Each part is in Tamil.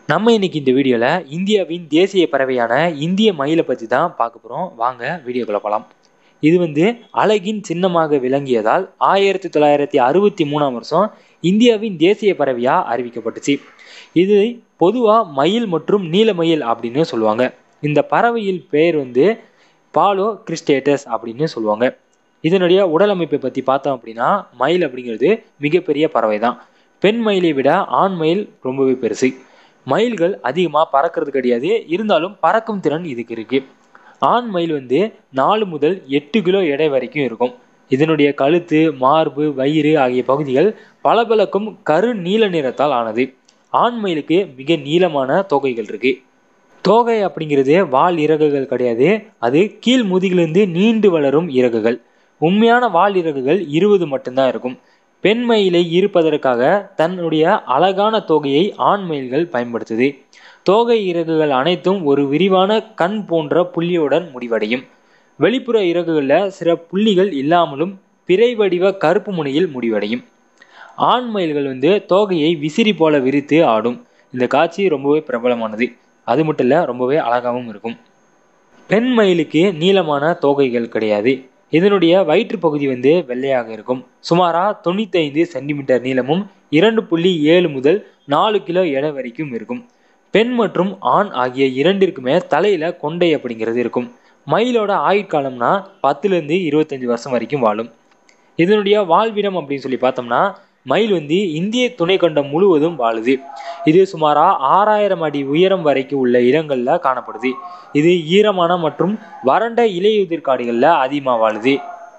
நம்ம இன்னைக்கு இந்த வீடியோவில் இந்தியாவின் தேசிய பறவையான இந்திய மயிலை பற்றி தான் பார்க்க போகிறோம் வாங்க வீடியோக்குள்ள போகலாம் இது வந்து அழகின் சின்னமாக விளங்கியதால் ஆயிரத்தி தொள்ளாயிரத்தி அறுபத்தி மூணாம் வருஷம் இந்தியாவின் தேசிய பறவையாக அறிவிக்கப்பட்டுச்சு இது பொதுவாக மயில் மற்றும் நீலமயில் அப்படின்னு சொல்லுவாங்க இந்த பறவையில் பெயர் வந்து பாலோ கிறிஸ்டேட்டஸ் அப்படின்னு சொல்லுவாங்க இதனுடைய உடல் அமைப்பை பற்றி பார்த்தோம் அப்படின்னா மயில் அப்படிங்கிறது மிகப்பெரிய பறவை தான் பெண் மயிலை விட ஆண் மயில் ரொம்பவே பெருசு மயில்கள் அதிகமாக பறக்கிறது கிடையாது இருந்தாலும் பறக்கும் திறன் இதுக்கு இருக்கு ஆண் மயில் வந்து நாலு முதல் எட்டு கிலோ எடை வரைக்கும் இருக்கும் இதனுடைய கழுத்து மார்பு வயிறு ஆகிய பகுதிகள் பளபளக்கும் கரு நீல நிறத்தால் ஆனது ஆண் மயிலுக்கு மிக நீளமான தோகைகள் இருக்கு தோகை அப்படிங்கிறது வால் இறகுகள் கிடையாது அது கீழ் முதுகிலிருந்து நீண்டு வளரும் இறகுகள் உண்மையான வால் இறகுகள் இருபது மட்டும்தான் இருக்கும் பெண் மயிலை ஈர்ப்பதற்காக தன்னுடைய அழகான தோகையை ஆண் மயில்கள் பயன்படுத்துது தோகை இறகுகள் அனைத்தும் ஒரு விரிவான கண் போன்ற புள்ளியுடன் முடிவடையும் வெளிப்புற இறகுகளில் சில புள்ளிகள் இல்லாமலும் பிறை வடிவ கருப்பு முனையில் முடிவடையும் ஆண் மயில்கள் வந்து தோகையை விசிறி போல விரித்து ஆடும் இந்த காட்சி ரொம்பவே பிரபலமானது அது மட்டும் இல்லை ரொம்பவே அழகாகவும் இருக்கும் பெண் மயிலுக்கு நீளமான தோகைகள் கிடையாது இதனுடைய வயிற்று பகுதி வந்து வெள்ளையாக இருக்கும் சுமாராக தொண்ணூத்தைந்து சென்டிமீட்டர் நீளமும் இரண்டு புள்ளி ஏழு முதல் நாலு கிலோ எடை வரைக்கும் இருக்கும் பெண் மற்றும் ஆண் ஆகிய இரண்டிற்குமே தலையில கொண்டை அப்படிங்கிறது இருக்கும் மயிலோட ஆயுட்காலம்னா பத்துலேருந்து இருபத்தஞ்சு வருஷம் வரைக்கும் வாழும் இதனுடைய வாழ்விடம் அப்படின்னு சொல்லி பார்த்தோம்னா மயில் வந்து இந்திய துணைக்கண்டம் முழுவதும் வாழுது இது சுமாராக ஆறாயிரம் அடி உயரம் வரைக்கும் உள்ள இடங்களில் காணப்படுது இது ஈரமான மற்றும் வறண்ட இலையுதிர் காடுகளில் அதிகமாக வாழுது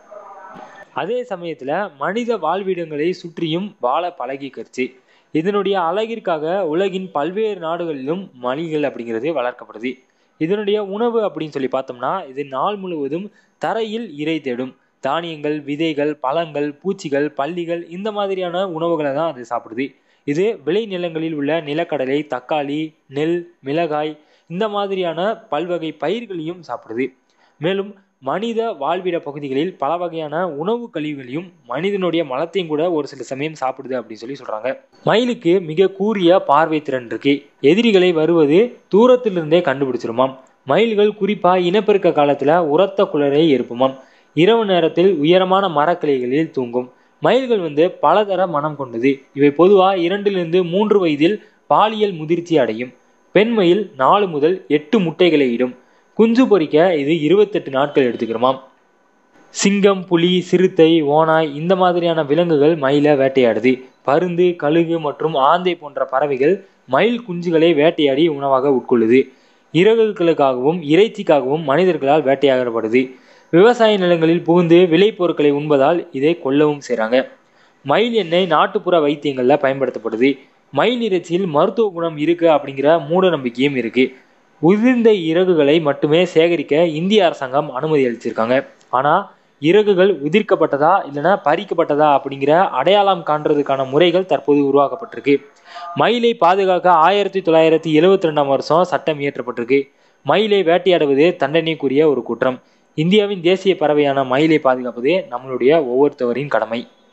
அதே சமயத்தில் மனித வாழ்விடங்களை சுற்றியும் வாழ பழகிக்கிருச்சு இதனுடைய அழகிற்காக உலகின் பல்வேறு நாடுகளிலும் மணிகள் அப்படிங்கிறது வளர்க்கப்படுது இதனுடைய உணவு அப்படின்னு சொல்லி பார்த்தோம்னா இது நாள் முழுவதும் தரையில் இறை தேடும் தானியங்கள் விதைகள் பழங்கள் பூச்சிகள் பள்ளிகள் இந்த மாதிரியான உணவுகளை தான் அது சாப்பிடுது இது விளை நிலங்களில் உள்ள நிலக்கடலை தக்காளி நெல் மிளகாய் இந்த மாதிரியான பல்வகை பயிர்களையும் சாப்பிடுது மேலும் மனித வாழ்விட பகுதிகளில் பல வகையான உணவு கழிவுகளையும் மனிதனுடைய மலத்தையும் கூட ஒரு சில சமயம் சாப்பிடுது அப்படின்னு சொல்லி சொல்றாங்க மயிலுக்கு மிக கூரிய பார்வை திறன் இருக்கு எதிரிகளை வருவது தூரத்திலிருந்தே கண்டுபிடிச்சிருமாம் மயில்கள் குறிப்பா இனப்பெருக்க காலத்துல உரத்த குளரை எழுப்புமாம் இரவு நேரத்தில் உயரமான மரக்கிளைகளில் தூங்கும் மயில்கள் வந்து பலதர மனம் கொண்டது இவை பொதுவாக இரண்டிலிருந்து மூன்று வயதில் பாலியல் முதிர்ச்சி அடையும் பெண் மயில் நாலு முதல் எட்டு முட்டைகளை இடும் குஞ்சு பொறிக்க இது இருபத்தெட்டு நாட்கள் எடுத்துக்கிறோமாம் சிங்கம் புலி சிறுத்தை ஓனாய் இந்த மாதிரியான விலங்குகள் மயிலை வேட்டையாடுது பருந்து கழுகு மற்றும் ஆந்தை போன்ற பறவைகள் மயில் குஞ்சுகளை வேட்டையாடி உணவாக உட்கொள்ளுது இறகுகளுக்காகவும் இறைச்சிக்காகவும் மனிதர்களால் வேட்டையாடப்படுது விவசாய நிலங்களில் புகுந்து விளைபொருட்களை உண்பதால் இதை கொல்லவும் செய்கிறாங்க மயில் எண்ணெய் நாட்டுப்புற வைத்தியங்களில் பயன்படுத்தப்படுது மயில் இறைச்சியில் மருத்துவ குணம் இருக்கு அப்படிங்கிற மூட நம்பிக்கையும் இருக்கு உதிர்ந்த இறகுகளை மட்டுமே சேகரிக்க இந்திய அரசாங்கம் அனுமதி அளிச்சிருக்காங்க ஆனால் இறகுகள் உதிர்க்கப்பட்டதா இல்லைன்னா பறிக்கப்பட்டதா அப்படிங்கிற அடையாளம் காண்றதுக்கான முறைகள் தற்போது உருவாக்கப்பட்டிருக்கு மயிலை பாதுகாக்க ஆயிரத்தி தொள்ளாயிரத்தி எழுவத்தி ரெண்டாம் வருஷம் சட்டம் இயற்றப்பட்டிருக்கு மயிலை வேட்டையாடுவது தண்டனைக்குரிய ஒரு குற்றம் இந்தியாவின் தேசிய பறவையான மயிலை பாதுகாப்பது நம்மளுடைய ஒவ்வொருத்தவரின் கடமை